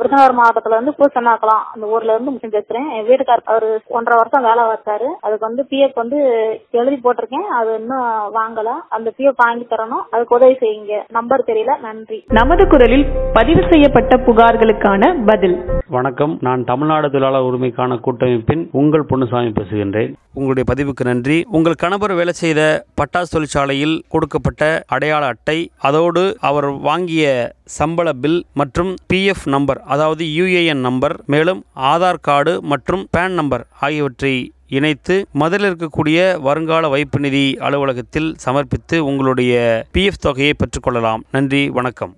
விருதுநகர் மாவட்டத்துல இருந்து பூசனாக்கலாம் அந்த ஊர்ல இருந்து முஸ்லிம் பேசுறேன் என் வீட்டுக்கார் அவரு ஒன்றரை வருஷம் வேலை பார்த்தாரு அதுக்கு வந்து பிஎஃப் வந்து எழுதி போட்டிருக்கேன் அது இன்னும் வாங்கல அந்த பிஎஃப் வாங்கி தரணும் அதுக்கு உதவி செய்யுங்க நம்பர் தெரியல நன்றி நமது குரலில் பதிவு செய்யப்பட்ட புகார்களுக்கான பதில் வணக்கம் நான் தமிழ்நாடு தொழிலாளர் உரிமைக்கான கூட்டமைப்பின் உங்கள் பொன்னுசாமி பேசுகின்றேன் உங்களுடைய பதிவுக்கு நன்றி உங்கள் கணவர் வேலை செய்த பட்டாசு தொழிற்சாலையில் கொடுக்கப்பட்ட அடையாள அட்டை அதோடு அவர் வாங்கிய சம்பள பில் மற்றும் பிஎஃப் நம்பர் அதாவது யுஏஎன் நம்பர் மேலும் ஆதார் கார்டு மற்றும் பேன் நம்பர் ஆகியவற்றை இணைத்து மதுரையில் இருக்கக்கூடிய வருங்கால வைப்பு நிதி அலுவலகத்தில் சமர்ப்பித்து உங்களுடைய பிஎஃப் தொகையை பெற்றுக்கொள்ளலாம் நன்றி வணக்கம்